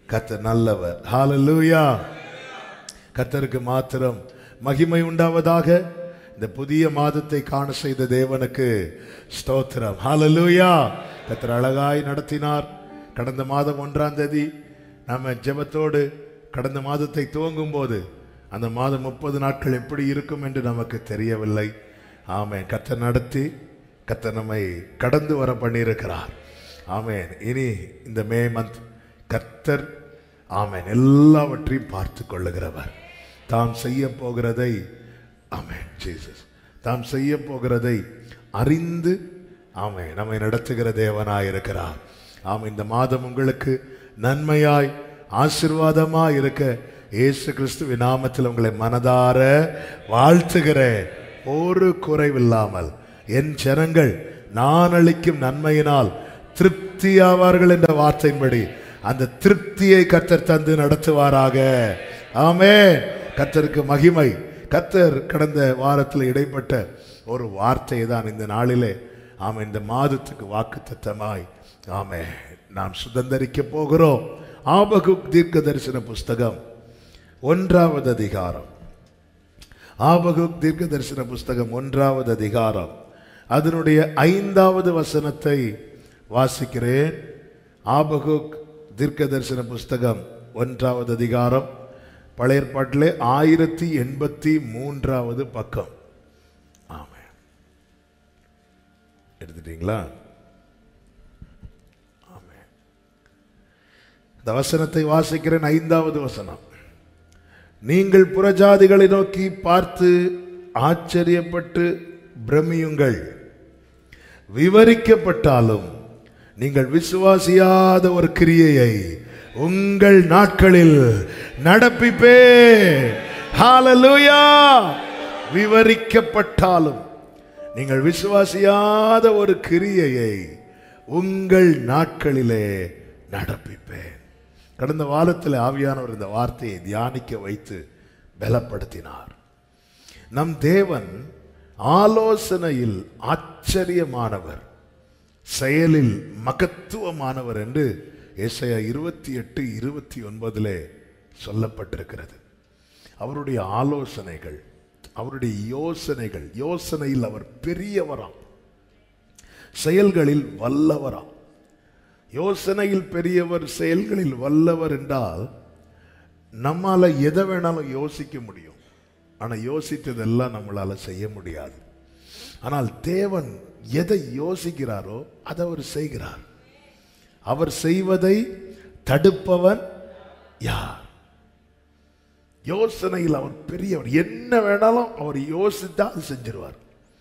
கத்தர் நல்லவர் ஹalleluya கத்தருக்கு மாத்திரம் மகிமை உண்டாவதாக இந்த புதிய மாதத்தை காண செய்த தேவனுக்கு ஸ்தோத்திரம் ஹalleluya கத்தர் அழகாய் நடத்தினார் கடந்த மாதம் ஒன்றாம் தேதி நம்ம ஜெபத்தோடு கடந்த மாதத்தை துவங்கும் போது அந்த மாதம் முப்பது நாட்கள் எப்படி இருக்கும் என்று நமக்கு தெரியவில்லை ஆமென் கத்தர் நடத்தி கத்தர் நம்மை கடந்து வர பண்ணியிருக்கிறார் ஆமென் இனி இந்த மே மந்த் கர்த்தர் ஆமென் எல்லாவற்றையும் பார்த்து கொள்ளுகிறவர் தாம் செய்ய போகிறதை ஆமென் ஜீசஸ் தாம் செய்ய போகிறதை அறிந்து ஆமென் நம்மை நடத்துகிற தேவனாய் இருக்கிறார் ஆம் இந்த மாதம் உங்களுக்கு நன்மையாய் ஆசிர்வாதமாய் இருக்க இயேசு கிறிஸ்துவின் நாமத்தில் உங்களை மனதார வாழ்த்துகிறேன் ஒரு குறைவில்லாமல் என் ஜனங்கள் நான் அளிக்கும் நன்மையினால் திருப்தியாவார்கள் என்ற வார்த்தையின்படி அந்த திருப்தியை கத்தர் தந்து நடத்துவாராக ஆமே கத்தருக்கு மகிமை கத்தர் கடந்த வாரத்தில் இடைப்பட்ட ஒரு வார்த்தை தான் இந்த நாளிலே ஆமே இந்த மாதத்துக்கு வாக்கு தத்தமாய் ஆமே நாம் சுதந்தரிக்க போகிறோம் ஆபகுக் தீர்க்க தரிசன புஸ்தகம் ஒன்றாவது அதிகாரம் ஆபகுக் தீர்க்க தரிசன புஸ்தகம் ஒன்றாவது அதிகாரம் அதனுடைய ஐந்தாவது வசனத்தை வாசிக்கிறேன் ஆபகுக் தீர்க்க தரிசன புஸ்தகம் ஒன்றாவது அதிகாரம் பழைய ஏற்பாட்டிலே ஆயிரத்தி எண்பத்தி மூன்றாவது பக்கம் ஆமாம் எடுத்துட்டீங்களா ஆமென். இந்த வசனத்தை வாசிக்கிறேன் ஐந்தாவது வசனம் நீங்கள் புறஜாதிகளை நோக்கி பார்த்து ஆச்சரியப்பட்டு பிரமியுங்கள் விவரிக்கப்பட்டாலும் நீங்கள் விசுவாசியாத ஒரு கிரியையை உங்கள் நாட்களில் நடப்பிப்பே ஹalleluya விவரிக்கப்பட்டாலும் நீங்கள் விசுவாசியாத ஒரு கிரியையை உங்கள் நாட்களிலே நடப்பிப்பேன் கடந்த வாரத்தில் ஆவியானவர் இந்த வார்த்தையை தியானிக்க வைத்து பலப்படுத்தினார் நம் தேவன் ஆலோசனையில் ஆச்சரியமானவர் செயலில் மகத்துவமானவர் என்று ஏசாயா இருபத்தி எட்டு இருபத்தி ஒன்பதிலே சொல்லப்பட்டிருக்கிறது அவருடைய ஆலோசனைகள் அவருடைய யோசனைகள் யோசனையில் அவர் பெரியவராம் செயல்களில் வல்லவராம் யோசனையில் பெரியவர் செயல்களில் வல்லவர் என்றால் நம்மால எதை வேணாலும் யோசிக்க முடியும் ஆனா யோசித்ததெல்லாம் நம்மளால செய்ய முடியாது ஆனால் தேவன் எதை யோசிக்கிறாரோ அதை அவர் செய்கிறார் அவர் செய்வதை தடுப்பவன் யார் யோசனையில் அவர் பெரியவர் என்ன வேணாலும் அவர் யோசித்தா அது செஞ்சிருவார்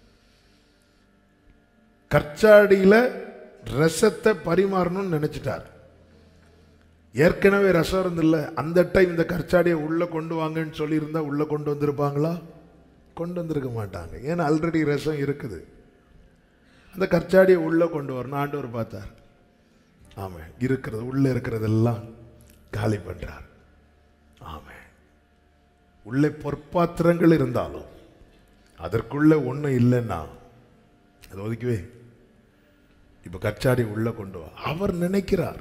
கற்சாடியில ரசத்தை பரிமாறணும்னு நினைச்சிட்டார் ஏற்கனவே ரசம் இருந்தில்ல அந்த டைம் இந்த கற்சாடியை உள்ள கொண்டு வாங்கன்னு சொல்லியிருந்தா உள்ள கொண்டு வந்திருப்பாங்களா கொண்டு வந்திருக்க மாட்டாங்க ஏன்னா ஆல்ரெடி ரசம் இருக்குது அந்த கற்சாடியை உள்ள கொண்டு வரணும் ஆண்டவர் பார்த்தார் ஆமாம் இருக்கிறது உள்ள இருக்கிறதெல்லாம் காலி பண்றார் ஆமாம் உள்ளே பொற்பாத்திரங்கள் இருந்தாலும் அதற்குள்ள ஒன்றும் இல்லைன்னா அதை ஒதுக்கவே இப்ப கச்சாடி உள்ள கொண்டு வா அவர் நினைக்கிறார்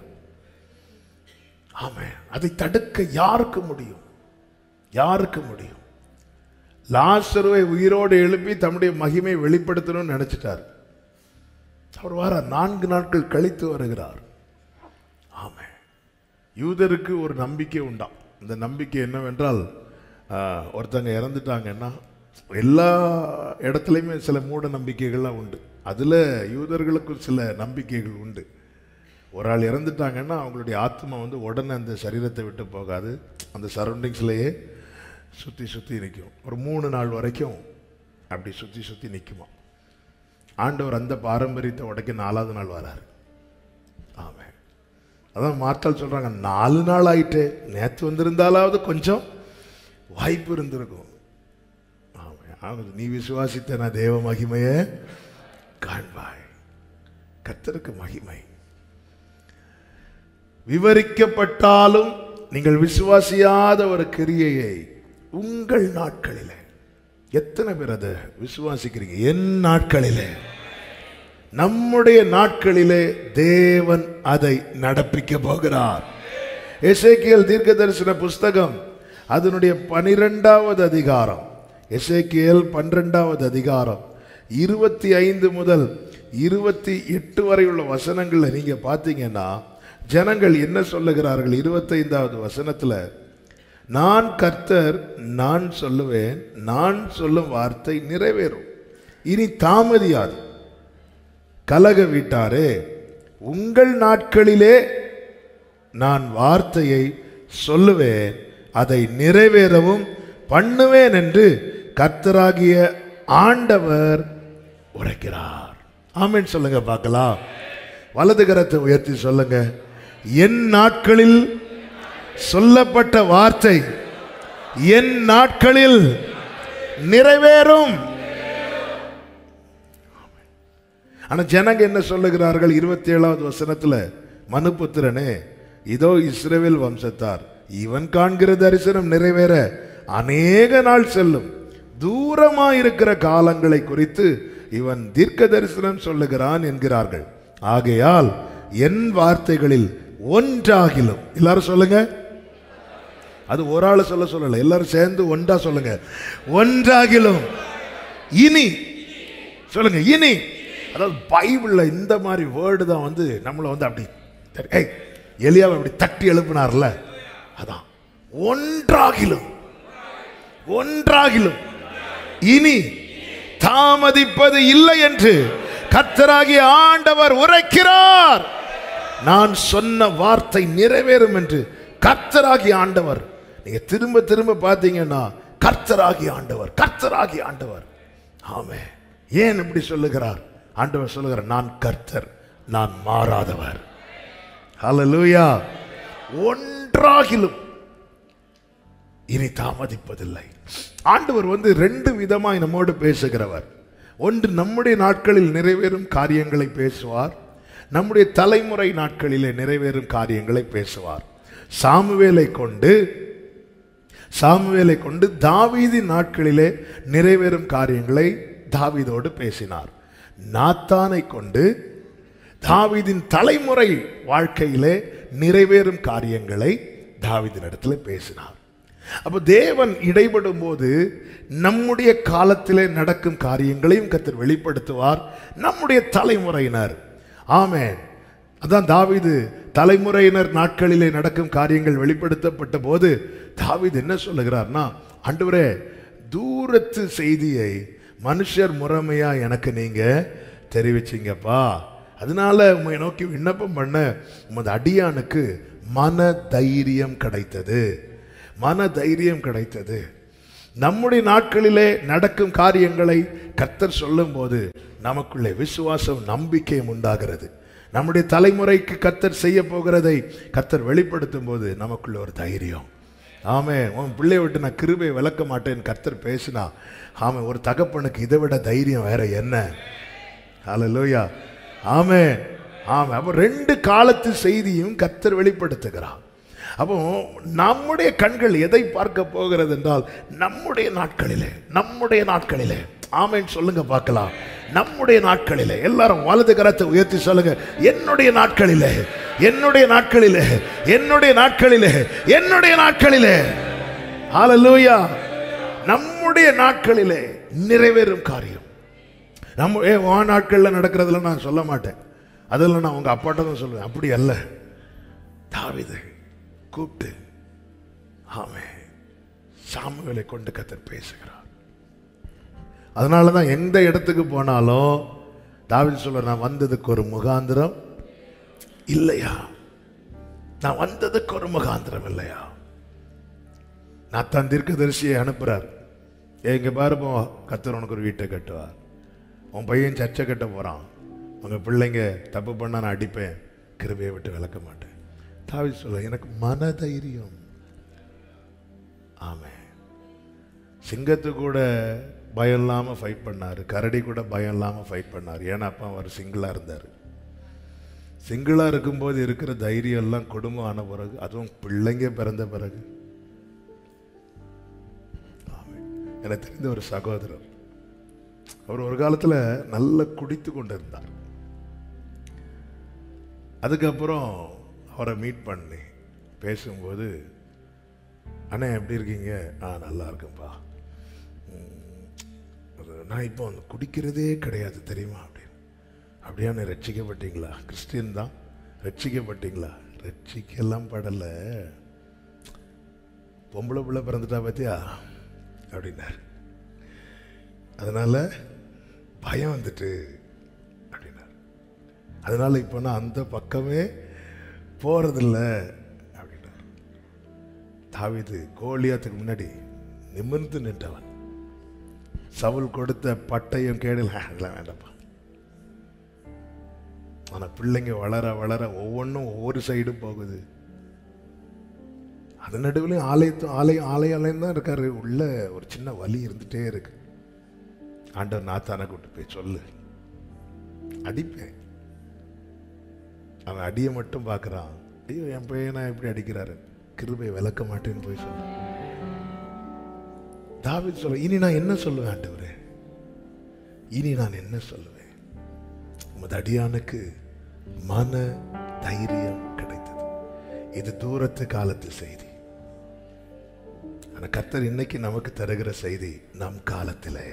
ஆமே அதை தடுக்க யாருக்கு முடியும் யாருக்கு முடியும் லாசருவை உயிரோடு எழுப்பி தம்முடைய மகிமை வெளிப்படுத்தணும்னு நினைச்சிட்டார் அவர் வார நான்கு நாட்கள் கழித்து வருகிறார் ஆமே யூதருக்கு ஒரு நம்பிக்கை உண்டாம் இந்த நம்பிக்கை என்னவென்றால் ஆஹ், ஒருத்தங்க இறந்துட்டாங்கன்னா எல்லா இடத்துலையுமே சில மூட நம்பிக்கைகள்லாம் உண்டு அதில் யூதர்களுக்கும் சில நம்பிக்கைகள் உண்டு ஒரு ஆள் இறந்துட்டாங்கன்னா அவங்களுடைய ஆத்மா வந்து உடனே அந்த சரீரத்தை விட்டு போகாது அந்த சரௌண்டிங்ஸ்லேயே சுற்றி சுற்றி நிற்கும் ஒரு மூணு நாள் வரைக்கும் அப்படி சுற்றி சுற்றி நிற்குமா ஆண்டவர் அந்த பாரம்பரியத்தை உடைக்க நாலாவது நாள் வராரு ஆமென் அதான் மாற்றால் சொல்றாங்க நாலு நாள் ஆயிட்டு நேற்று வந்திருந்தாலாவது கொஞ்சம் வாய்ப்பு இருந்திருக்கும் ஆமென். ஆமென். நீ விசுவாசித்த நான் தேவ மகிமையை காண்பாய் கர்த்தருக்கு மகிமை விவரிக்கப்பட்டாலும் நீங்கள் விசுவாசியாத ஒரு கிரியையை உங்கள் நாட்களிலே எத்தனை பேர் அதை விசுவாசிக்கிறீங்க என் நாட்களிலே நம்முடைய நாட்களிலே தேவன் அதை நடப்பிக்க போகிறார் எசேக்கியல் தீர்க்க தரிசன புஸ்தகம் அதனுடைய பனிரெண்டாவது அதிகாரம் எசேக்கியல் பன்னிரெண்டாவது அதிகாரம் இருபத்தி ஐந்து முதல் இருபத்தி எட்டு வரை உள்ள வசனங்களை நீங்க பார்த்தீங்கன்னா ஜனங்கள் என்ன சொல்லுகிறார்கள் இருபத்தைந்தாவது வசனத்துல நான் கர்த்தர் நான் சொல்லுவேன் நான் சொல்லும் வார்த்தை நிறைவேறும் இனி தாமதியாது கலக வீட்டாரே உங்கள் நாட்களிலே நான் வார்த்தையை சொல்லுவேன் அதை நிறைவேறவும் பண்ணுவேன் என்று கர்த்தராகிய ஆண்டவர் உரைக்கிறார் ஆமென் சொல்லுங்க பார்க்கலாம் வலது கரத்தை உயர்த்தி சொல்லுங்க என் நாட்களில் சொல்லப்பட்ட வார்த்தை என் நாட்களில் நிறைவேறும் ஆனா ஜனங்க என்ன சொல்லுகிறார்கள் இருபத்தி ஏழாவது வசனத்துல மனுபுத்திரனே இதோ இஸ்ரவேல் வம்சத்தார் இவன் காண்கிற தரிசனம் நிறைவேற அநேக நாள் செல்லும் தூரமா இருக்கிற காலங்களை குறித்து இவன் தீர்க்க தரிசனம் சொல்லுகிறான் என்கிறார்கள் ஆகையால் என் வார்த்தைகளில் ஒன்றாகிலும் எல்லாரும் சொல்லுங்க அது ஒரு ஆள் சொல்ல சொல்லல எல்லாரும் சேர்ந்து ஒன்றா சொல்லுங்க ஒன்றாகிலும் இனி சொல்லுங்க இனி அதாவது பைபிள்ல இந்த மாதிரி வேர்டு தான் வந்து நம்மளை வந்து அப்படி ஏய் எலியாவை அப்படி தட்டி எழுப்பினார்ல அதான் ஒன்றாகிலும் ஒன்றாகிலும் இனி தாமதிப்பது இல்லை என்று கர்த்தராகிய ஆண்டவர் உரைக்கிறார் நான் சொன்ன வார்த்தை நிறைவேறும் என்று கர்த்தராகிய ஆண்டவர் நீங்க திரும்ப திரும்ப பார்த்தீங்கன்னா கர்த்தராகிய ஆண்டவர் கர்த்தராகிய ஆண்டவர் ஆமே ஏன் இப்படி சொல்லுகிறார் ஆண்டவர் சொல்லுகிறார் நான் கர்த்தர் நான் மாறாதவர் ஹalleluya ஒன்றாகிலும் இனி தாமதிப்பதில்லை ஆண்டவர் வந்து ரெண்டு விதமாய் நம்மோடு பேசுகிறவர் ஒன்று நம்முடைய நாட்களில் நிறைவேறும் காரியங்களை பேசுவார் நம்முடைய தலைமுறை நாட்களிலே நிறைவேறும் காரியங்களை பேசுவார் சாமுவேலை கொண்டு சாமுவேலை கொண்டு தாவீதின் நாட்களிலே நிறைவேறும் காரியங்களை தாவீதோடு பேசினார் நாத்தானை கொண்டு தாவீதின் தலைமுறை வாழ்க்கையிலே நிறைவேறும் காரியங்களை தாவீதினிடத்தில் பேசினார் அப்போ தேவன் இடைபடும் போது நம்முடைய காலத்திலே நடக்கும் காரியங்களையும் கத்தர் வெளிப்படுத்துவார் நம்முடைய தலைமுறையினர் ஆமென் அதான் தாவீது தலைமுறையினர் நாட்களிலே நடக்கும் காரியங்கள் வெளிப்படுத்தப்பட்ட போது தாவீது என்ன சொல்லுகிறார்னா ஆண்டவரே தூரத்து செய்தியை மனுஷர் முறைமையா எனக்கு நீங்க தெரிவிச்சிங்கப்பா அதனால உம்மை நோக்கி விண்ணப்பம் பண்ண உமது அடியானுக்கு மன தைரியம் கிடைத்தது மன தைரியம் கிடைத்தது நம்முடைய நாட்களிலே நடக்கும் காரியங்களை கர்த்தர் சொல்லும்போது நமக்குள்ளே விசுவாசம் நம்பிக்கையும் உண்டாகிறது நம்முடைய தலைமுறைக்கு கர்த்தர் செய்ய போகிறதை கர்த்தர் வெளிப்படுத்தும் போது நமக்குள்ள ஒரு தைரியம் ஆமே உன் பிள்ளைய விட்டு நான் கிருபை விளக்க மாட்டேன்னு கர்த்தர் பேசினா ஆமே ஒரு தகப்பனுக்கு இதை விட தைரியம் வேற என்ன ஹalleluya ஆமே ஆமே அப்போ ரெண்டு காலத்து செய்தியும் கர்த்தர் வெளிப்படுத்துகிறார் அப்போ நம்முடைய கண்கள் எதை பார்க்க போகிறது என்றால் நம்முடைய நாட்களிலே நம்முடைய நாட்களிலே ஆமென் சொல்லுங்க பார்க்கலாம் நம்முடைய நாட்களிலே எல்லாரும் வலது கரத்தை உயர்த்தி சொல்லுங்க என்னுடைய நாட்களிலே என்னுடைய நாட்களிலே என்னுடைய நாட்களிலே என்னுடைய நாட்களிலே ஹalleluya நம்முடைய நாட்களிலே நிறைவேறும் காரியம் நம்ம ஏ வா நாட்களில் நடக்கிறதுல நான் சொல்ல மாட்டேன் அதில் நான் உங்க அப்பாட்ட தான் சொல்லுவேன் அப்படி அல்ல தாவிது கூப்பிட்டு ஆமே சாமுவேலை கொண்டு கத்தர் பேசுகிறார் அதனால தான் எந்த இடத்துக்கு போனாலும் தாவிது சொல்ல நான் வந்ததுக்கு ஒரு முகாந்திரம் இல்லையா நான் வந்ததுக்கு ஒரு முகாந்திரம் இல்லையா நான் தான் தீர்க்கதரிசியை அனுப்புறார் எங்க பாருப்போ கத்தர் உனக்கு ஒரு வீட்டை கட்டுவார் உன் பையன் சர்ச்சை கட்ட போறான் உங்க பிள்ளைங்க தப்பு பண்ணா நான் அடிப்பேன் கிருபையை விட்டு விளக்க மாட்டேன் தாவி சொல்ல எனக்கு மனதைரியம் ஆமே சிங்கத்து கூட பயம் இல்லாமல் ஃபைட் பண்ணார் கரடி கூட பயம் இல்லாமல் ஃபைட் பண்ணார் ஏன்னா அப்பா அவர் சிங்கிளாக இருந்தார் சிங்கிளாக இருக்கும்போது இருக்கிற தைரியம் எல்லாம் குடும்பம் ஆன பிறகு அதுவும் பிள்ளைங்க பிறந்த பிறகு ஆமென். எனக்கு தெரிந்த ஒரு சகோதரர் அவர் ஒரு காலத்தில் நல்ல குடித்து கொண்டு இருந்தார் அதுக்கப்புறம் அவரை மீட் பண்ணி பேசும்போது அண்ணே எப்படி இருக்கீங்க ஆ நல்லா இருக்கேன்ப்பா ம், அது நான் இப்போ வந்து குடிக்கிறதே கிடையாது தெரியுமா அப்படின்னு அப்படியானே ரட்சிக்கப்பட்டீங்களா கிறிஸ்டியன் தான் ரட்சிக்கப்பட்டீங்களா ரட்சிக்கெல்லாம் படலை பொம்பளை பிள்ளை பிறந்துட்டா பார்த்தியா அப்படின்னாரு அதனால பயம் வந்துட்டு அப்படின்னாரு அதனால இப்போ நான் அந்த பக்கமே போறதில்ல அப்படின்னாரு தாவீது கோலியாத்துக்கு முன்னாடி நிமிர்ந்து நின்றவன் சவுல் கொடுத்த பட்டயம் கேடல அதெல்லாம் வேண்டாம்ப்பா ஆனா பிள்ளைங்க வளர வளர ஒவ்வொன்றும் ஒவ்வொரு சைடும் போகுது அது நடுவுலையும் ஆலயத்து ஆலயம் ஆலயம் ஆலயம் தான் இருக்காரு உள்ள ஒரு சின்ன வலி இருந்துட்டே இருக்கு ஆண்டவர் நாத்தான கூட்டு போய் சொல்லு அடிப்பேன் அவன் அடியை மட்டும் பார்க்கறான் ஐயோ என் பையனா எப்படி அடிக்கிறாரு கிருபை விளக்க மாட்டேன்னு போய் சொல்லு தாவீது சொல்ல இனி நான் என்ன சொல்லுவேன் ஆண்டவரே இனி நான் என்ன சொல்லுவேன் உமது அடியானுக்கு மன தைரியம் கிடைத்தது இது தூரத்து காலத்து செய்தி ஆனா கர்த்தர் இன்னைக்கு நமக்கு தருகிற செய்தி நம் காலத்திலே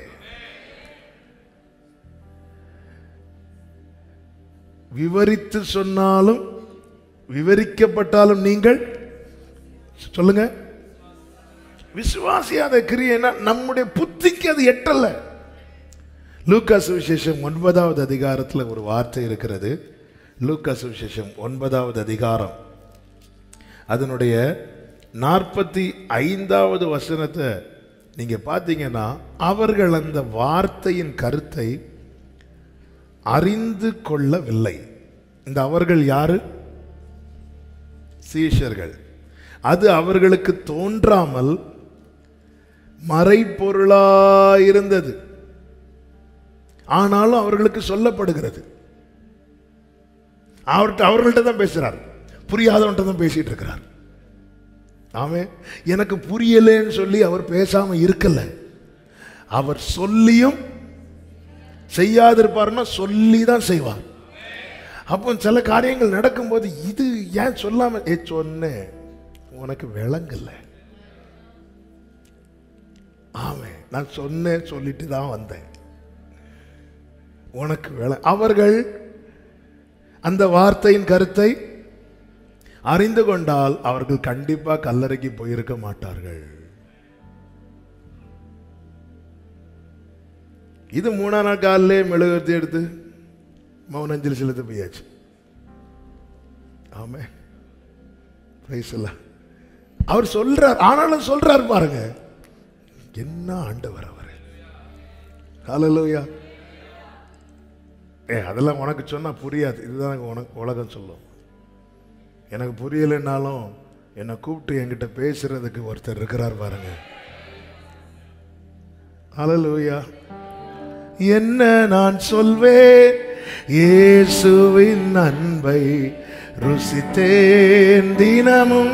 விவரித்து சொன்னாலும் விவரிக்கப்பட்டாலும் நீங்கள் சொல்லுங்க விசுவாசியாத கிரியைனா நம்முடைய புத்திக்கு அது எட்டல்ல லூக்கா சுவிசேஷம் ஒன்பதாவது அதிகாரத்துல ஒரு வார்த்தை இருக்கிறது லூக்கா சுவிசேஷம் ஒன்பதாவது அதிகாரம் அதனுடைய நாற்பத்தி ஐந்தாவது வசனத்தை நீங்க பார்த்தீங்கன்னா அவர்கள் அந்த வார்த்தையின் கருத்தை அறிந்து கொள்ளவில்லை இந்த அவர்கள் யாரு சீஷர்கள் அது அவர்களுக்கு தோன்றாமல் மறைப்பொருளாயிருந்தது ஆனாலும் அவர்களுக்கு சொல்லப்படுகிறது அவர்கிட்ட அவர்கள்ட்ட தான் பேசுறார் புரியாதவன்ட்ட தான் பேசிட்டு இருக்கிறார் ஆமே எனக்கு புரியலேன்னு சொல்லி அவர் பேசாம இருக்கல அவர் சொல்லியும் செய்யாதிருப்பாருன்னா சொல்லி தான் செய்வார் அப்போ சில காரியங்கள் நடக்கும்போது இது ஏன் சொல்லாம ஏ சொன்னேன் உனக்கு விளங்கல ஆமே நான் சொன்னேன் சொல்லிட்டு தான் வந்தேன் உனக்கு விள அவர்கள் அந்த வார்த்தையின் கருத்தை அறிந்து கொண்டால் அவர்கள் கண்டிப்பா கல்லறைக்கு போயிருக்க மாட்டார்கள் இது மூணா நாள் காலிலே மெழுகுவர்த்தி எடுத்து மௌனஞ்சலி செலுத்த போயாச்சு ஆமே பிரைஸ் எல்லாம் அவர் சொல்றார் ஆனாலும் சொல்றார் பாருங்க என்ன ஆண்டவர் அவர் ஹalleluya ஏ அதெல்லாம் உனக்கு சொன்னா புரியாது இதுதான் எனக்கு உனக்கு உலகம் சொல்லும் எனக்கு புரியலைன்னாலும் என்னை கூப்பிட்டு என்கிட்ட பேசுறதுக்கு ஒருத்தர் இருக்கிறார் பாருங்க ஹalleluya என்ன நான் சொல்வேன் இயேசுவின் அன்பை ருசித்தேன் தினமும்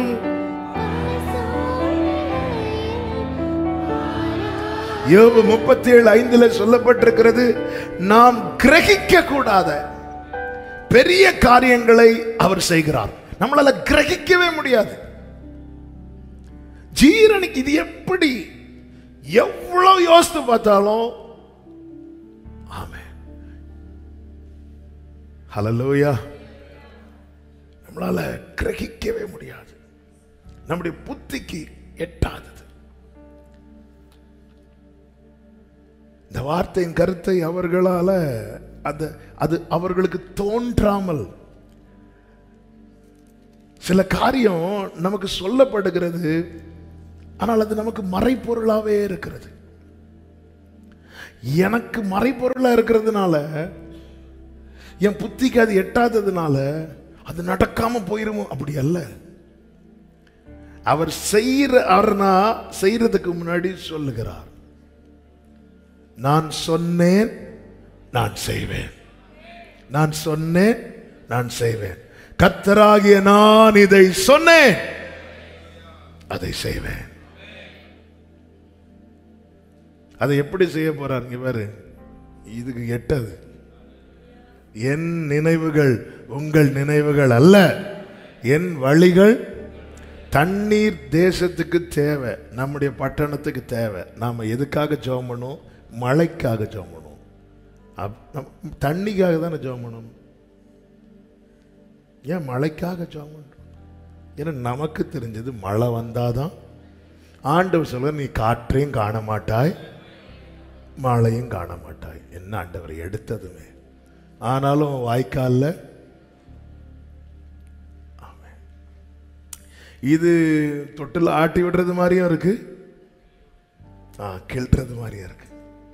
யோபு முப்பத்தி ஏழு ஐந்துல சொல்லப்பட்டிருக்கிறது நாம் கிரகிக்க கூடாத பெரிய காரியங்களை அவர் செய்கிறார் நம்மளால கிரகிக்கவே முடியாது ஜீரனுக்கு இது எப்படி எவ்வளவு யோசித்து பார்த்தாலும் ஆமே ஹலலூயா நம்மளால கிரகிக்கவே முடியாது நம்முடைய புத்திக்கு எட்டாதது இந்த வார்த்தையின் கருத்தை அவர்களால அது அது அவர்களுக்கு தோன்றாமல் சில காரியம் நமக்கு சொல்லப்படுகிறது ஆனால் அது நமக்கு மறைப்பொருளாவே இருக்கிறது எனக்கு மறைப்பொருளா இருக்கிறதுனால என் புத்திக்கு அது எட்டாததுனால அது நடக்காம போயிருமோ அப்படி அல்ல அவர் செய்யற அவர்னா செய்யறதுக்கு முன்னாடி சொல்லுகிறார் நான் சொன்னேன் நான் செய்வேன் நான் சொன்னேன் நான் செய்வேன் கத்தராகிய நான் இதை சொன்னேன் அதை செய்வேன் அதை எப்படி செய்ய போறார் இவர் இதுக்கு எட்டது என் நினைவுகள் உங்கள் நினைவுகள் அல்ல என் வழிகள் தண்ணீர் தேசத்துக்கு தேவை நம்முடைய பட்டணத்துக்கு தேவை நாம் எதுக்காக ஜெபம் பண்ணுவோம் மழைக்காக ஜெபம் பண்ணுவோம் அப்- நம்- தண்ணிக்காக தானே ஜெபம் பண்ணணும் ஏன் மழைக்காக ஜெபம் பண்ணுறோம் ஏன்னா நமக்கு தெரிஞ்சது மழை வந்தாதான் ஆண்டவர் சொல்ல நீ காற்றையும் காண மாட்டாய் மழையும் காண மாட்டாய் என்ன ஆண்டவர் எடுத்ததுமே ஆனாலும் வாய்க்காலில் ஆமென். இது தொட்டில் ஆட்டி விடுறது மாதிரியும் இருக்கு ஆ கிள்றது மாதிரியும் இருக்கு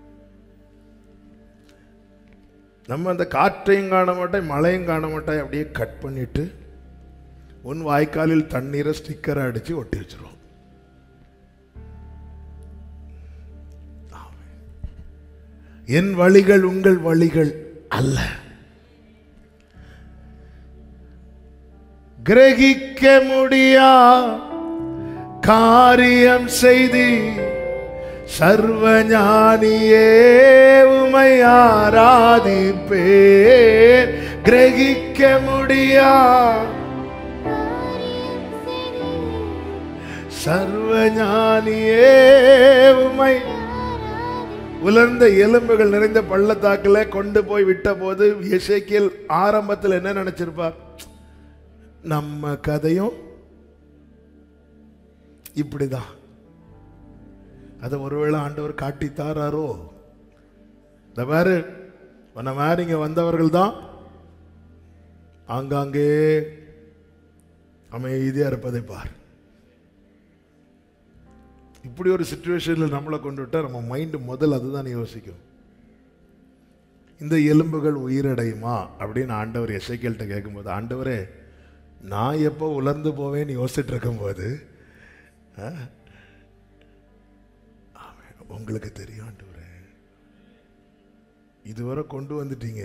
நம்ம அந்த காற்றையும் காண மாட்டாய் மழையும் காண மாட்டாய் அப்படியே கட் பண்ணிட்டு உன் வாய்க்காலில் தண்ணீரை ஸ்டிக்கரை அடிச்சு ஒட்டி வச்சிருவோம் ஆமென். என் வழிகள் உங்கள் வழிகள் அல்ல கிரகிக்க முடியா காரியம் செய்தி சர்வஞானியே உமை ஆராதிப்பேன் கிரகிக்க முடியா சர்வஞானியே உமை உலர்ந்த எலும்புகள் நிறைந்த பள்ளத்தாக்குல கொண்டு போய் விட்ட போது எசேக்கியேல் ஆரம்பத்தில் என்ன நினைச்சிருப்பார் நம்ம கதையும் இப்படிதான் அதை ஒருவேளை ஆண்டவர் காட்டி தாராரோ இந்த பாரு உன்னை மாதிரி இங்க வந்தவர்கள் தான் ஆங்காங்கே அமைதியா இருப்பதை பார் இப்படி ஒரு சுச்சுவேஷனில் நம்மளை கொண்டு விட்டா நம்ம மைண்டு முதல்ல அதுதான் யோசிக்கும் இந்த எலும்புகள் உயிரடையுமா அப்படின்னு ஆண்டவர் எசைக்கேல்கிட்ட கேட்கும்போது ஆண்டவரே நான் எப்போ உலர்ந்து போவேன்னு யோசிச்சுட்டு இருக்கும்போது ஆ, ஆமென். உங்களுக்கு தெரியும் ஆண்டவரே இதுவரை கொண்டு வந்துட்டீங்க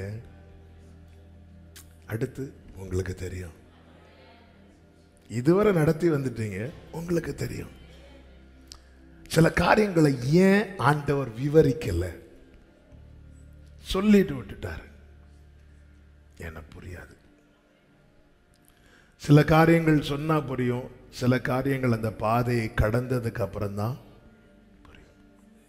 அடுத்து உங்களுக்கு தெரியும் இதுவரை நடத்தி வந்துட்டீங்க உங்களுக்கு தெரியும் சில காரியங்களை ஏன் ஆண்டவர் விவரிக்கல சொல்லிட்டு விட்டுட்டாரு எனக்கு புரியாது சில காரியங்கள் சொன்னா புரியும் சில காரியங்கள் அந்த பாதையை கடந்ததுக்கு அப்புறம் தான் புரியும்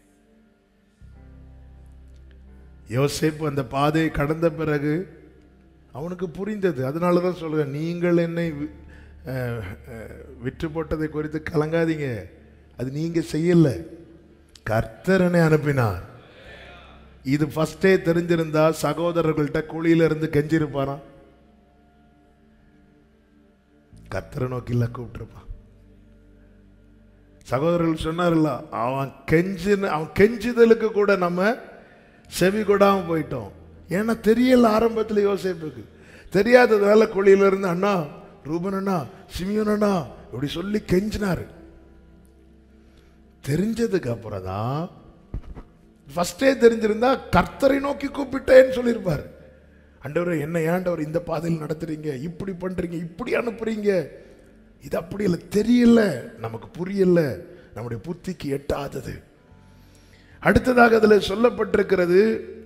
யோசேப்பு அந்த பாதையை கடந்த பிறகு அவனுக்கு புரிந்தது அதனால தான் சொல்றேன் நீங்கள் என்னை வி- அஹ், அஹ், விற்று போட்டதை குறித்து கலங்காதீங்க அது நீங்க செய்யல கர்த்தரனை அனுப்பினார் இது ஃபர்ஸ்டே தெரிஞ்சிருந்தா சகோதரர்கள்ட்ட குழியில இருந்து கெஞ்சிருப்பாராம் கர்த்தரை நோக்கில கூப்பிட்டுருப்பான் சகோதரர்கள் சொன்னார்ல அவன் கெஞ்சின அவன் கெஞ்சுதலுக்கு கூட நம்ம செவி கொடாம போயிட்டோம் ஏன்னா தெரியல ஆரம்பத்தில் யோசிப்புக்கு தெரியாததால குழியில இருந்து அண்ணா ரூபன் அண்ணா சிமியோன் அண்ணா இப்படி சொல்லி கெஞ்சினாரு தெரிஞ்சதுக்கு அப்புறம் தான் ஃபர்ஸ்டே தெரிஞ்சிருந்தா கர்த்தரை நோக்கி கூப்பிட்டேன்னு சொல்லியிருப்பார் ஆண்டவரே என்ன ஏண்டவர் இந்த பாதையில் நடத்துறீங்க இப்படி பண்றீங்க இப்படி அனுப்புறீங்க இது அப்படி இல்லை தெரியல நமக்கு புரியல நம்முடைய புத்திக்கு எட்டாதது அடுத்ததாக அதில் சொல்லப்பட்டிருக்கிறது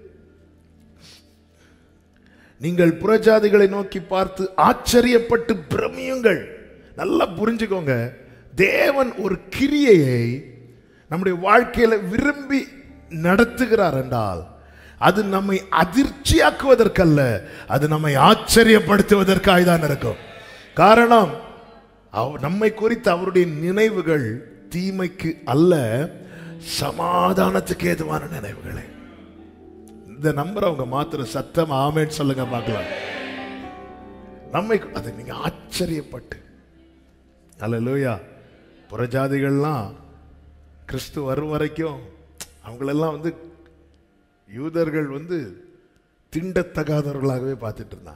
நீங்கள் புறஜாதிகளை நோக்கி பார்த்து ஆச்சரியப்பட்டு பிரமியுங்கள் நல்லா புரிஞ்சுக்கோங்க தேவன் ஒரு கிரியையை நம்முடைய வாழ்க்கையில விரும்பி நடத்துகிறார் என்றால் அது நம்மை அதிர்ச்சியாக்குவதற்கல்ல அது நம்மை ஆச்சரியப்படுத்துவதற்காக தான் இருக்கும் காரணம் அவ- நம்மை குறித்த அவருடைய நினைவுகள் தீமைக்கு அல்ல சமாதானத்துக்கு ஏதுவான நினைவுகளே இந்த நம்பர் அவங்க மாத்திர சத்தம் ஆமேன்னு சொல்லுங்க பார்க்கலாம் நம்மை அதை நீங்க ஆச்சரியப்பட்டு அல்லேலூயா புறஜாதிகள்லாம் கிறிஸ்து வரும் வரைக்கும் அவங்களெல்லாம் வந்து யூதர்கள் வந்து திண்டத்தகாதவர்களாகவே பார்த்துட்டு இருந்தாங்க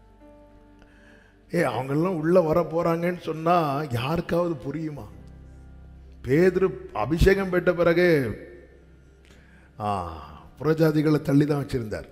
ஏ அவங்கெல்லாம் உள்ள வர போறாங்கன்னு சொன்னா யாருக்காவது புரியுமா பேதுரு அபிஷேகம் பெற்ற பிறகு ஆ, புறஜாதிகளை தள்ளி தான் வச்சிருந்தார்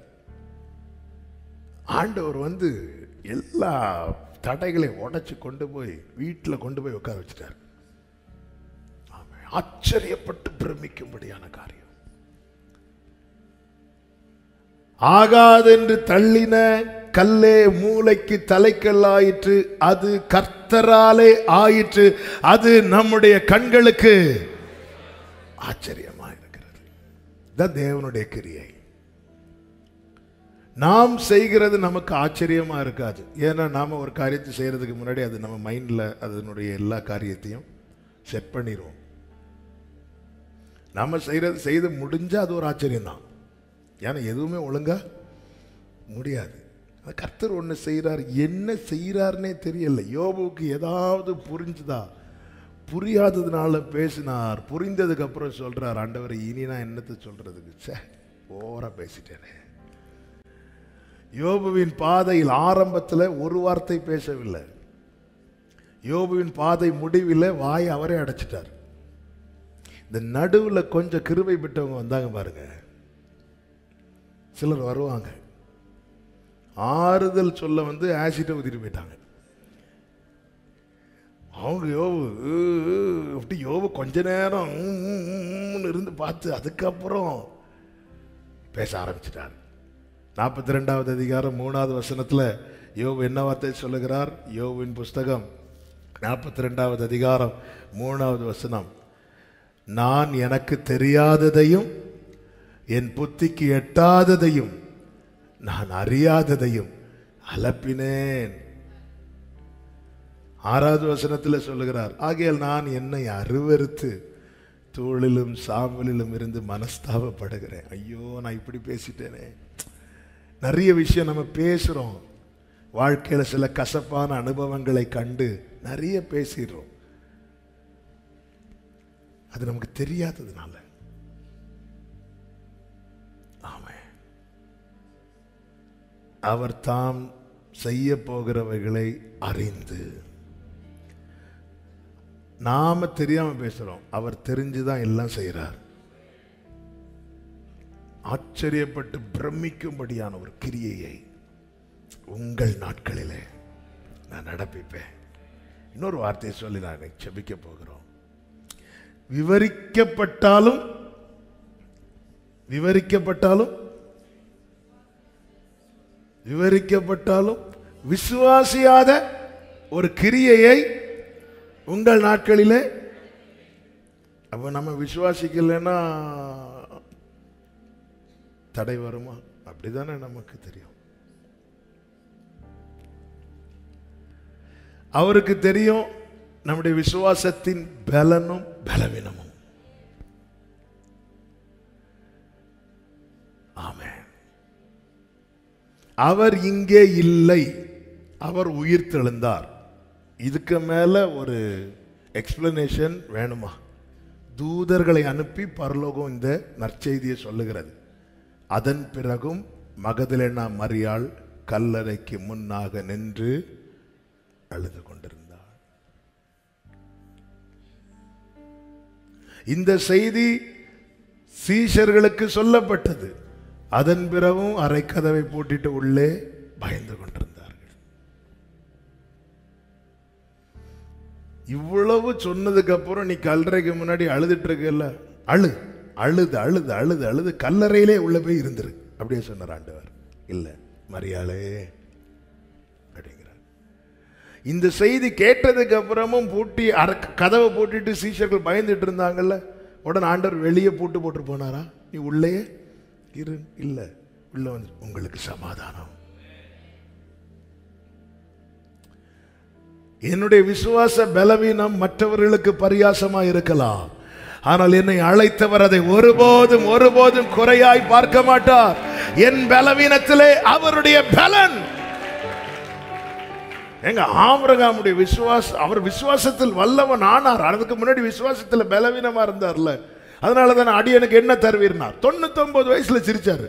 ஆண்டவர் வந்து எல்லா தடைகளையும் உடைச்சு கொண்டு போய் வீட்டில் கொண்டு போய் உட்கார வச்சிட்டார் ஆமென். ஆச்சரியப்பட்டு பிரமிக்கும்படியான காரியம் ஆகாதென்று தள்ளின கல்லே மூளைக்கு தலைக்கல்லாயிற்று அது கர்த்தராலே ஆயிற்று அது நம்முடைய கண்களுக்கு ஆச்சரியமா இருக்கிறது இதான் தேவனுடைய கிரியை நாம் செய்கிறது நமக்கு ஆச்சரியமா இருக்காது ஏன்னா நாம ஒரு காரியத்தை செய்யறதுக்கு முன்னாடி அது நம்ம மைண்ட்ல அதனுடைய எல்லா காரியத்தையும் செட் பண்ணிடுவோம் நம்ம செய்யறது செய்து முடிஞ்சா அது ஒரு ஆச்சரியம் தான் ஏன்னா எதுவுமே ஒழுங்கா முடியாது அது கர்த்தர் ஒன்று செய்கிறார் என்ன செய்கிறாருன்னே தெரியல யோபுவுக்கு ஏதாவது புரிஞ்சுதா புரியாததுனால பேசினார் புரிந்ததுக்கு அப்புறம் சொல்றார் ஆண்டவர் இனி நான் என்னத்தை சொல்றதுக்கு சே ஓரா பேசிட்டேனே யோபுவின் பாதையில் ஆரம்பத்தில் ஒரு வார்த்தை பேசவில்லை யோபுவின் பாதை முடிவில் வாய் அவரே அடைச்சிட்டார் இந்த நடுவில் கொஞ்சம் கிருபை பெற்றவங்க வந்தாங்க பாருங்க சிலர் வருவாங்க ஆறுதல் சொல்ல வந்து ஆசிட்டை ஊத்திட்டு போயிட்டாங்க அவங்க யோபு "உ, உ", அப்படி யோபு கொஞ்ச நேரம் "ம், ம், ம்னு இருந்து பார்த்து அதுக்கப்புறம் பேச ஆரம்பிச்சிட்டார் நாற்பத்தி ரெண்டாவது அதிகாரம் மூணாவது வசனத்தில் யோபு என்ன வார்த்தை சொல்லுகிறார் யோபுவின் புஸ்தகம் நாற்பத்தி ரெண்டாவது அதிகாரம் மூணாவது வசனம் நான் எனக்கு தெரியாததையும் என் புத்திக்கு எட்டாததையும் நான் அறியாததையும் அலப்பினேன் ஆறாவது வசனத்தில் சொல்லுகிறார் ஆகையால் நான் என்னை அருவருத்து தூளிலும் சாம்பலிலும் இருந்து மனஸ்தாபப்படுகிறேன் ஐயோ நான் இப்படி பேசிட்டேனே நிறைய விஷயம் நம்ம பேசுகிறோம் வாழ்க்கையில் சில கசப்பான அனுபவங்களை கண்டு நிறைய பேசிடுறோம் அது நமக்கு தெரியாததுனால ஆமென் அவர் தாம் செய்ய போகிறவைகளை அறிந்து நாம தெரியாம பேசுறோம் அவர் தெரிஞ்சுதான் எல்லாம் செய்கிறார் ஆச்சரியப்பட்டு பிரமிக்கும்படியான ஒரு கிரியையை உங்கள் நாட்களிலே நான் நடப்பிப்பேன் இன்னொரு வார்த்தையை சொல்லி நான் செபிக்க போகிறோம் விவரிக்கப்பட்டாலும் விவரிக்கப்பட்டாலும் விவரிக்கப்பட்டாலும் விசுவாசியாத ஒரு கிரியையை உங்கள் நாட்களிலே அப்ப நம்ம விசுவாசிக்கலைன்னா தடை வருமா அப்படிதானே நமக்கு தெரியும் அவருக்கு தெரியும் நம்முடைய விசுவாசத்தின் பலனும் பலவீனமும் ஆமென் அவர் இங்கே இல்லை அவர் உயிர் தெழுந்தார் இதுக்கு மேல ஒரு எக்ஸ்பிளனேஷன் வேணுமா தூதர்களை அனுப்பி பரலோகம் இந்த நற்செய்தியை சொல்லுகிறது அதன் பிறகும் மகதலேனா மரியாள் கல்லறைக்கு முன்னாக நின்று அழுது கொண்டிருந்தாள் இந்த செய்தி சீஷர்களுக்கு சொல்லப்பட்டது அதன் பிறகும் அரைக்கதவை பூட்டிட்டு உள்ளே பயந்து கொண்டிருந்தார்கள் இவ்வளவு சொன்னதுக்கு அப்புறம் நீ கல்லறைக்கு முன்னாடி அழுதுட்டு இருக்கல அழு அழுது அழுது அழுது அழுது கல்லறையிலே உள்ள போய் இருந்துரு அப்படியே சொன்னார் ஆண்டவர் இல்ல மரியாளே அப்படிங்கிறார் இந்த செய்தி கேட்டதுக்கு அப்புறமும் பூட்டி அர கதவை பூட்டிட்டு சீஷர்கள் பயந்துட்டு இருந்தாங்கல்ல உடனே ஆண்டவர் வெளியே பூட்டு போட்டு போனாரா நீ உள்ளே இரு இல்ல உள்ள வந்து உங்களுக்கு சமாதானம் என்னுடைய விசுவாச பலவீனம் மற்றவர்களுக்கு பரியாசமா இருக்கலாம் ஆனால் என்னை அழைத்தவர் அதை ஒருபோதும் ஒருபோதும் குறையாய் பார்க்க மாட்டார் என் பலவீனத்திலே அவருடைய பலன் எங்க ஆமரகாமுடைய விசுவாச அவர் விசுவாசத்தில் வல்லவன் ஆனார் அதுக்கு முன்னாடி விசுவாசத்துல பலவீனமா இருந்தார்ல அதனால தான் அடியனுக்கு என்ன தருவீர்னார் தொண்ணூத்தொன்பது வயசுல சிரிச்சாரு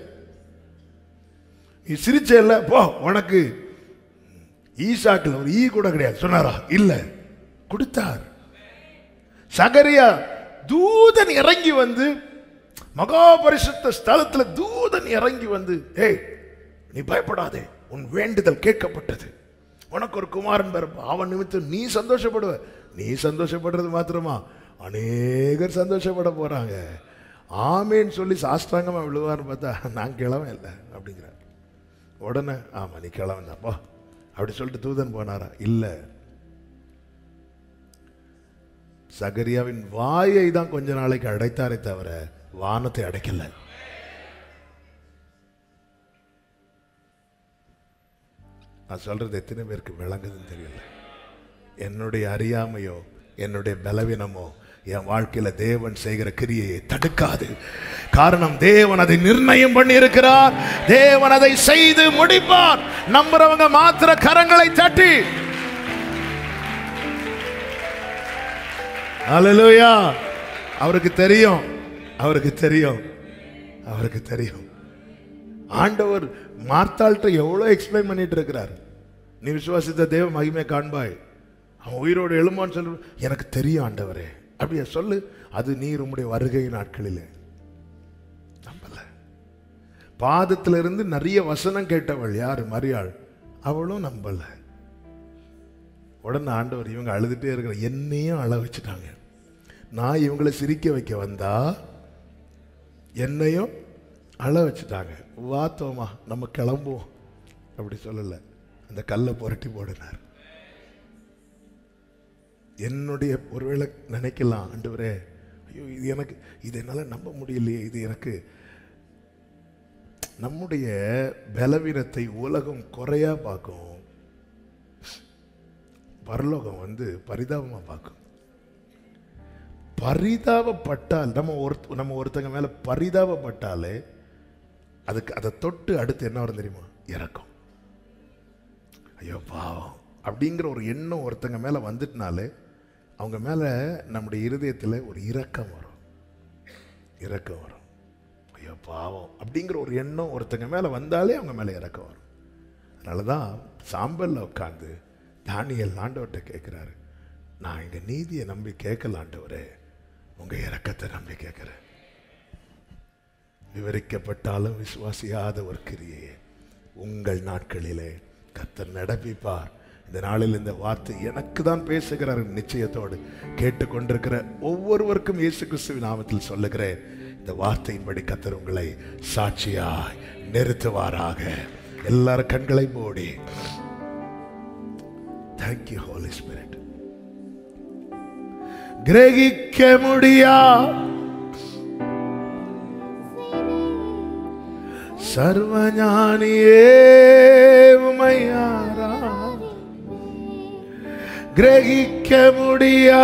நீ சிரிச்ச போ உனக்கு ஈசாக்கில் ஒரு ஈ கூட கிடையாது சொன்னாரா இல்ல கொடுத்தார் சகரியா தூதன் இறங்கி வந்து மகா பரிசுத்த ஸ்தலத்துல தூதன் இறங்கி வந்து ஏய் நீ பயப்படாதே உன் வேண்டுதல் கேட்கப்பட்டது உனக்கு ஒரு குமாரன் பிறப்பு அவன் நிமித்தம் நீ சந்தோஷப்படுவ நீ சந்தோஷப்படுறது மாத்திரமா அநேகர் சந்தோஷப்பட போறாங்க ஆமேன்னு சொல்லி சாஸ்திராங்கமா விழுவார்னு பார்த்தா நான் கிளம்ப இல்லை அப்படிங்கிறார் உடனே ஆமா நீ கிளம்புனப்பா அப்படி சொல்லிட்டு தூதன் போனாரா இல்ல சகரியாவின் வாயை தான் கொஞ்ச நாளைக்கு அடைத்தாரே தவிர வானத்தை அடைக்கல நான் சொல்றது எத்தனை பேருக்கு விளங்குதுன்னு தெரியல என்னுடைய அறியாமையோ என்னுடைய பலவீனமோ என் வாழ்க்கையில தேவன் செய்கிற கிரியையை தடுக்காது காரணம் தேவன் அதை நிர்ணயம் பண்ணி இருக்கிறார் தேவன் அதை செய்து முடிப்பார் நம்புறவங்க மாத்திர கரங்களை தட்டி அல்லேலூயா அவருக்கு தெரியும் அவருக்கு தெரியும் அவருக்கு தெரியும் ஆண்டவர் மார்த்தாள்கிட்ட எவ்வளவு எக்ஸ்பிளைன் பண்ணிட்டு இருக்கிறார் நீ விசுவாசித்த தேவ மகிமை காண்பாய் அவன் உயிரோடு எழுமான்னு சொல்லு எனக்கு தெரியும் ஆண்டவரே அப்படியா சொல்லு அது நீர் உம்முடைய வருகை நாட்களிலே நம்பல பாதத்துல இருந்து நிறைய வசனம் கேட்டவள் யாரு மரியாள் அவளும் நம்பல உடனே ஆண்டவர் இவங்க அழுதுட்டே இருக்கிற என்னையும் அழ வச்சுட்டாங்க நான் இவங்களை சிரிக்க வைக்க வந்தா என்னையும் அழ வச்சுட்டாங்க வாத்தோமா நம்ம கிளம்புவோம் அப்படி சொல்லல அந்த கல்லை புரட்டி போடினார் என்னுடைய ஒருவேளை நினைக்கலாம் ஆண்டவரே ஐயோ இது எனக்கு இது என்னால் நம்ப முடியலையே இது எனக்கு நம்முடைய பலவீனத்தை உலகம் குறையா பார்க்கும் பரலோகம் வந்து பரிதாபமா பார்க்கும் பரிதாபப்பட்டால் நம்ம ஒரு நம்ம ஒருத்தங்க மேல பரிதாபப்பட்டாலே அதுக்கு அதை தொட்டு அடுத்து என்ன வரும் தெரியுமா இறக்கம் ஐயோ பாவம் அப்படிங்கிற ஒரு எண்ணம் ஒருத்தங்க மேல வந்துட்டுனாலே அவங்க மேல நம்முடைய இருதயத்தில் ஒரு இரக்கம் வரும் இரக்கம் வரும் ஐயோ பாவம் அப்படிங்கிற ஒரு எண்ணம் ஒருத்தங்க மேல வந்தாலே அவங்க மேல இறக்கம் வரும் அதனால தான் சாம்பல்ல உட்காந்து தானியல் ஆண்டவர்கிட்ட கேட்குறாரு நான் எங்க நீதியை நம்பி கேட்கல ஆண்டவரே உங்க இரக்கத்தை நம்பி கேட்கிறேன் விவரிக்கப்பட்டாலும் விசுவாசியாத ஒரு கிரியையே உங்கள் நாட்களிலே கர்த்தர் நடப்பிப்பார் இந்த நாளில் இந்த வார்த்தை எனக்கு தான் பேசுகிறார் நிச்சயத்தோடு கேட்டுக்கொண்டிருக்கிற ஒவ்வொருவருக்கும் இயேசு கிறிஸ்துவின் நாமத்தில் சொல்லுகிறேன் இந்த வார்த்தையின்படி கர்த்தர் உங்களை சாட்சியாய் நிறுத்துவாராக எல்லாரும் கண்களை மூடி தேங்க்யூ ஹோலி ஸ்பிரிட் கிரகிக்க முடியா சர்வஞானியே உமையாரா கிரகிக்க முடியா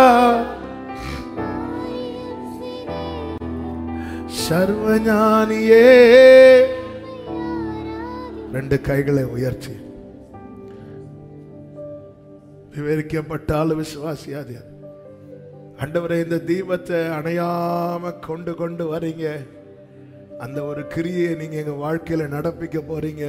சர்வஞானியே ரெண்டு கைகளை உயர்த்தி விவரிக்கப்பட்டாலும் விசுவாசியாது ஆண்டவரே இந்த தீபத்தை அணையாம கொண்டு கொண்டு வரீங்க அந்த ஒரு கிரியை நீங்க எங்க வாழ்க்கையில நடப்பிக்க போறீங்க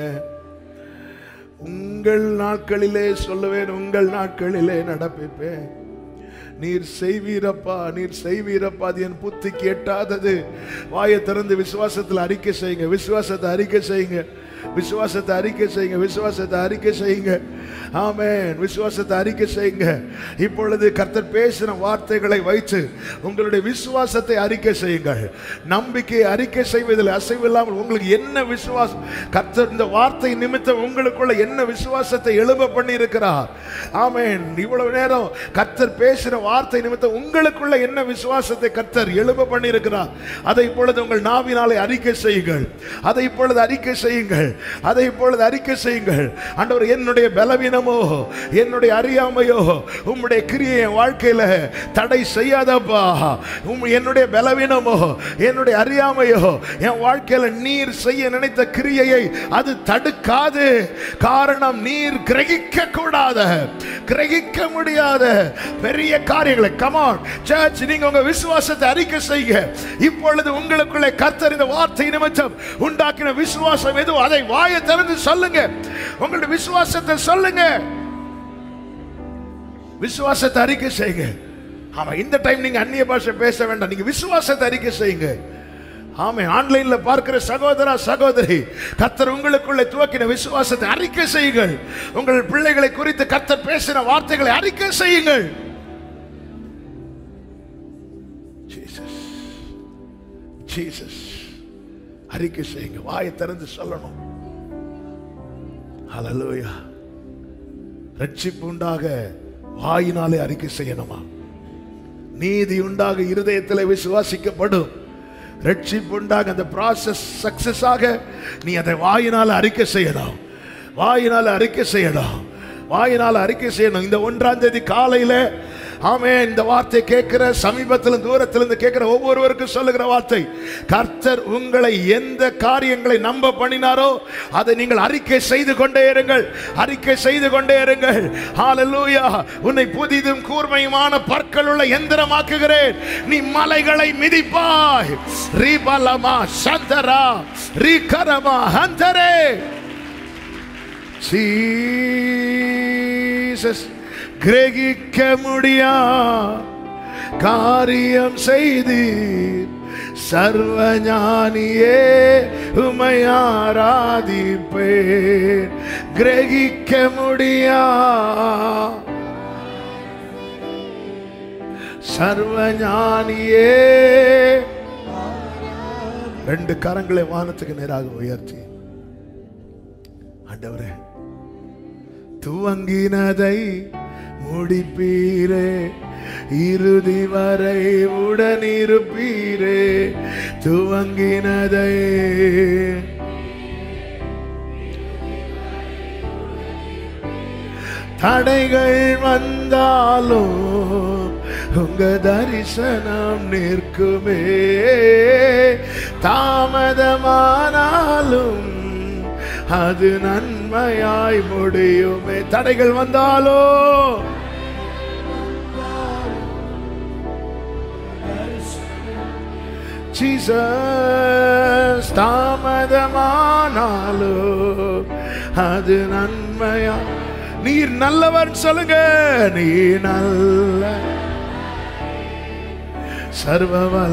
உங்கள் நாட்களிலே சொல்லுவேன் உங்கள் நாட்களிலே நடப்பிப்பேன் நீர் செய்வீரப்பா நீர் செய்வீரப்பா அது என் புத்திக்கு எட்டாதது வாயை திறந்து விசுவாசத்தில் அறிக்கை செய்யுங்க விசுவாசத்தை அறிக்கை செய்யுங்க விசுவாசத்தை அறிக்கை செய்யுங்க விசுவாசத்தை அறிக்கை செய்யுங்க ஆமென் விசுவாசத்தை அறிக்கை செய்யுங்க இப்பொழுது கர்த்தர் பேசின வார்த்தைகளை வைத்து உங்களுடைய விசுவாசத்தை அறிக்கை செய்யுங்கள் நம்பிக்கை அறிக்கை செய்வதில் அசைவில்லாமல் உங்களுக்கு என்ன விசுவாசம் கர்த்தர் இந்த வார்த்தை நிமித்தம் உங்களுக்குள்ள என்ன விசுவாசத்தை எழும்ப பண்ணி இருக்கிறார் ஆமென் இவ்வளவு நேரம் கர்த்தர் பேசின வார்த்தை நிமித்தம் உங்களுக்குள்ள என்ன விசுவாசத்தை கர்த்தர் எழும்ப பண்ணி இருக்கிறார் அதை இப்பொழுது உங்கள் நாவினாலே அறிக்கை செய்யுங்கள் அதை இப்பொழுது அறிக்கை செய்யுங்கள் அதை இப்பொழுது அறிக்கை செய்யுங்கள் ஆண்டவர் என்னுடைய பலவீனமோ என்னுடைய அறியாமையோ உம்முடைய கிரியை என் வாழ்க்கையில தடை செய்யாதப்பா உம் என்னுடைய பலவீனமோ என்னுடைய அறியாமையோ என் வாழ்க்கையில நீர் செய்ய நினைத்த கிரியையை அது தடுக்காது காரணம் நீர் கிரகிக்க கூடாத கிரகிக்க முடியாத பெரிய காரியங்களை கமான் சர்ச் நீங்க உங்க விசுவாசத்தை அறிக்கை செய்யுங்க இப்பொழுது உங்களுக்குள்ளே கர்த்தர் இந்த வார்த்தை நிமித்தம் உண்டாக்கின விசுவாசம் எதுவும் அதை வாயை திறந்து சொல்லுங்க உங்களுடைய விசுவாசத்தை சொல்லுங்க விசுவாசத்தை அறிக்கை செய்யுங்க ஆமா இந்த டைம் நீங்க அந்நிய பாஷை பேச வேண்டாம் நீங்க விசுவாசத்தை அறிக்கை செய்யுங்க ஆமே ஆன்லைன்ல பார்க்கிற சகோதரா சகோதரி கத்தர் உங்களுக்குள்ளே துவக்கின விசுவாசத்தை அறிக்கை செய்யுங்கள் உங்கள் பிள்ளைகளை குறித்து கத்தர் பேசின வார்த்தைகளை அறிக்கை செய்யுங்கள் ஜீசஸ் ஜீசஸ் அறிக்கை செய்யுங்க வாயை திறந்து சொல்லணும் ஹalleluya ரட்சிப்பு உண்டாக வாயினாலே அறிக்கை செய்யணுமா நீதி உண்டாக இருதயத்தில் விசுவாசிக்கப்படும் ரட்சிப்பு உண்டாக அந்த ப்ராசஸ் சக்சஸ் ஆக நீ அதை வாயினால அறிக்கை செய்யணும் வாயினால அறிக்கை செய்யணும் வாயினால அறிக்கை செய்யணும் இந்த ஒன்றாம் தேதி காலையில ஆமே இந்த வார்த்தை கேட்கிற சமீபத்திலும் தூரத்திலிருந்து கேட்கிற ஒவ்வொருவருக்கும் சொல்லுகிற வார்த்தை கர்த்தர் உங்களை எந்த காரியங்களை நம்ப பண்ணினாரோ அதை நீங்கள் அறிக்கை செய்து கொண்டே இருங்கள் அறிக்கை செய்து கொண்டே இருங்கள் ஹalleluya உன்னை புதிதும் கூர்மையுமான பற்கள் உள்ள எந்திரமாக்குகிறேன் நீ மலைகளை மிதிப்பாய் ரீபலமா சந்தரா ரீகரமா ஹந்தரே ஜீசஸ் கிரகிக்க முடியா காரியம் செய்தீர் சர்வஞானியே உமையாராதிப்பேன் கிரகிக்க முடியா சர்வஞானியே ரெண்டு கரங்களை வானத்துக்கு நேராக உயர்த்தி ஆண்டவரே துவங்கினதை முடிப்பீரே இறுதி வரை உடனிருப்பீரே துவங்கினதை தடைகள் வந்தாலும் உங்க தரிசனம் நிற்குமே தாமதமானாலும் அது நன்மையாய் முடியுமே தடைகள் வந்தாலோ ஜீசஸ் தாமதமானாலோ அது நன்மையா நீர் நல்லவர் சொல்லுங்க நீ நல்ல சர்வ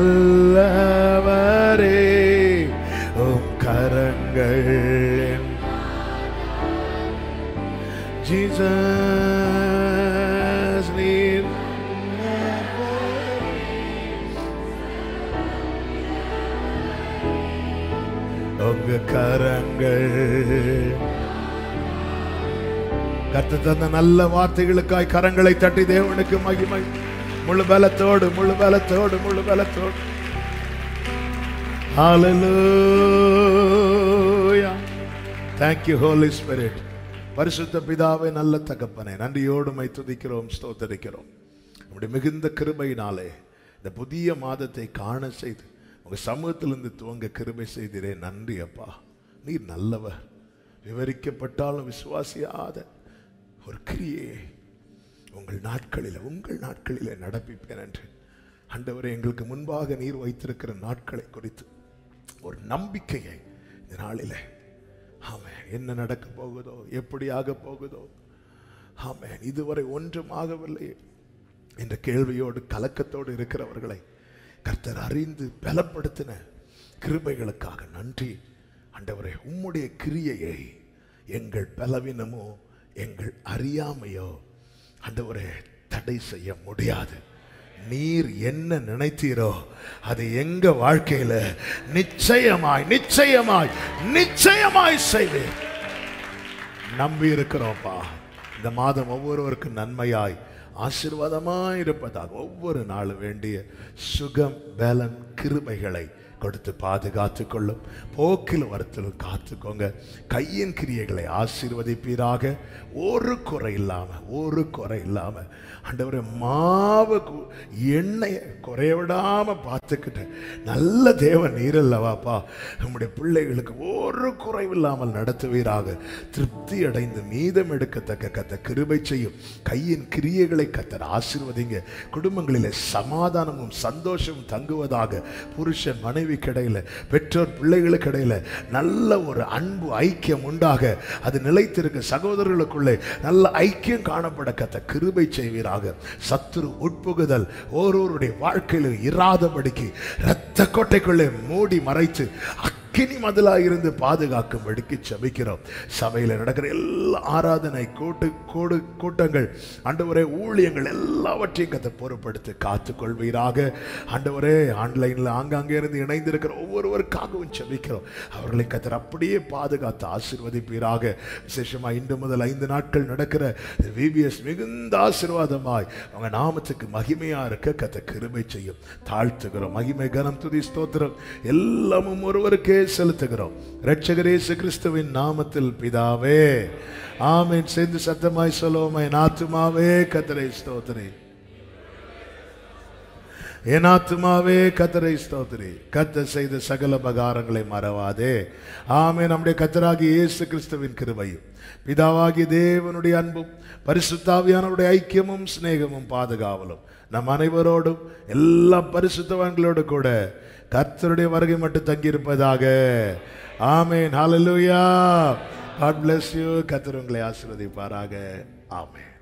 வல்லவரே உம் கரங்கள் என் ஜீசஸ் நீர் உங்க கரங்கள் கத்து தந்த நல்ல வார்த்தைகளுக்காய் கரங்களை தட்டி தேவனுக்கு மகிமை முழு பலத்தோடு முழு பலத்தோடு முழு பலத்தோடு Hallelujah. Thank you, Holy Spirit. பரிசுத்த பிதாவே நல்ல தகப்பனே நன்றியோடு மை துதிக்கிறோம் ஸ்தோத்தரிக்கிறோம் நம்முடைய மிகுந்த கிருபையினாலே இந்த புதிய மாதத்தை காண செய்து உங்க சமூகத்திலிருந்து துவங்க கிருபை செய்திரே நன்றி அப்பா நீர் நல்லவர் விவரிக்கப்பட்டாலும் விசுவாசியாத ஒரு கிரியை உங்கள் நாட்களில் உங்கள் நாட்களிலே நடப்பிப்பேன் என்று ஆண்டவரே எங்களுக்கு முன்பாக நீர் வைத்திருக்கிற நாட்களை குறித்து ஒரு நம்பிக்கையை இந்த நாளிலே ஆமென் என்ன நடக்க போகுதோ எப்படி ஆக போகுதோ ஆமென் இதுவரை ஒன்றும் ஆகவில்லை என்ற கேள்வியோடு கலக்கத்தோடு இருக்கிறவர்களை கர்த்தர் அறிந்து பலப்படுத்தின கிருபைகளுக்காக நன்றி ஆண்டவரே உம்முடைய கிரியையை எங்கள் பலவீனமோ எங்கள் அறியாமையோ ஆண்டவரே தடை செய்ய முடியாது நீர் என்ன நினைத்தீரோ அது எங்க வாழ்க்கையில நிச்சயமாய் நிச்சயமாய் நிச்சயமாய் செய்வேன் நம்பி இருக்கிறோம்ப்பா இந்த மாதம் ஒவ்வொருவருக்கும் நன்மையாய் ஆசீர்வாதமாய் இருப்பதாக ஒவ்வொரு நாளும் வேண்டிய சுகம் பலன் கிருபைகளை கொடுத்து பாதுகாத்து கொள்ளும் போக்கில் வரத்திலும் காத்துக்கோங்க கையின் கிரியைகளை ஆசீர்வதிப்பீராக ஒரு குறை இல்லாம ஒரு குறை இல்லாம ஆண்டவரே மாவு கு- எண்ணெயை குறைய விடாம பார்த்துக்கிட்டு நல்ல தேவன் நீர் அல்லவாப்பா நம்முடைய பிள்ளைகளுக்கு ஒரு குறைவில்லாமல் நடத்துவீராக திருப்தி அடைந்து மீதம் எடுக்கத்தக்க கத்த கிருபை செய்யும் கையின் கிரியைகளை கத்தர் ஆசீர்வதிங்க குடும்பங்களிலே சமாதானமும் சந்தோஷமும் தங்குவதாக புருஷன் மனைவி கிடையில பெற்றோர் பிள்ளைகளுக்கு இடையில நல்ல ஒரு அன்பு ஐக்கியம் உண்டாக அது நிலைத்திருக்க சகோதரர்களுக்குள்ளே நல்ல ஐக்கியம் காணப்பட கத்த கிருபை செய்வீராக சத்துரு உட்புகுதல் ஓரோருடைய வாழ்க்கையிலும் இராதபடிக்கு இரத்த கோட்டைக்குள்ளே மூடி மறைத்து அக்கினி மதிலாக இருந்து பாதுகாக்கும்படிக்கு ஜெபிக்கிறோம் சபையில் நடக்கிற எல்லா ஆராதனை கூட்டு கூடு கூட்டங்கள் ஆண்டவரே ஊழியங்கள் எல்லாவற்றையும் கத்த பொறுப்படுத்தி காத்துக்கொள்வீராக ஆண்டவரே ஆன்லைனில் ஆங்காங்கே இருந்து இணைந்திருக்கிற ஒவ்வொருவருக்காகவும் ஜெபிக்கிறோம் அவர்களை கத்தர் அப்படியே பாதுகாத்து ஆசீர்வதிப்பீராக விசேஷமா இன்று முதல் ஐந்து நாட்கள் நடக்கிற விபிஎஸ் மிகுந்த ஆசீர்வாதமாய் அவங்க நாமத்துக்கு மகிமையா இருக்க கத்த கிருபை செய்யும் தாழ்த்துகிறோம் மகிமை கனம் துதி ஸ்தோத்திரம் எல்லாமும் ஒருவருக்கே செலுத்துகிறோம் இரட்சகர் இயேசு கிறிஸ்துவின் நாமத்தில் பிதாவே ஆமென் சேர்ந்து சத்தமாய் சொல்லுவோமே நாத்துமாவே கத்தரை ஸ்தோத்திரே என் ஆத்துமாவே கத்தரை ஸ்தோத்திரி கத்த செய்த சகல பகாரங்களை மறவாதே ஆமே நம்முடைய கத்தராகி இயேசு கிறிஸ்துவின் கிருபையும் பிதாவாகி தேவனுடைய அன்பும் பரிசுத்தாவியானவருடைய ஐக்கியமும் சிநேகமும் பாதுகாவலும் நம் அனைவரோடும் எல்லா பரிசுத்தவான்களோடு கூட கர்த்தருடைய வருகை மட்டும் தங்கியிருப்பதாக ஆமேன் ஹalleluya God bless you கர்த்தர் உங்களை ஆசீர்வதிப்பாராக ஆமென்